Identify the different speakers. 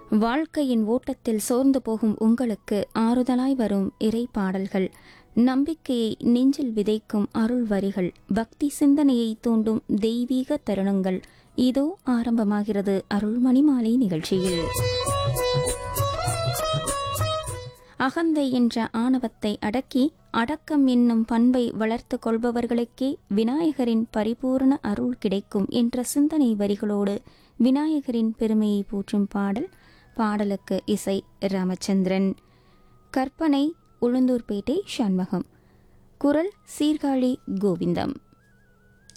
Speaker 1: வாழ்க்கையின் ஓட்டத்தில் சோர்ந்து போகும் உங்களுக்கு ஆறுதலாய் வரும் இறை பாடல்கள் நம்பிக்கையை நெஞ்சில் விதைக்கும் அருள் வரிகள் பக்தி சிந்தனையை தூண்டும் தெய்வீக தருணங்கள் இதோ ஆரம்பமாகிறது அருள்மணி மாலை நிகழ்ச்சியில் அகந்தை என்ற ஆணவத்தை அடக்கி அடக்கம் என்னும் பண்பை வளர்த்து கொள்பவர்களுக்கே விநாயகரின் பரிபூரண அருள் கிடைக்கும் என்ற சிந்தனை வரிகளோடு விநாயகரின் பெருமையை போற்றும் பாடல் பாடலுக்கு இசை ராமச்சந்திரன் கற்பனை உளுந்தூர்பேட்டை சண்முகம் குரல் சீர்காழி கோவிந்தம்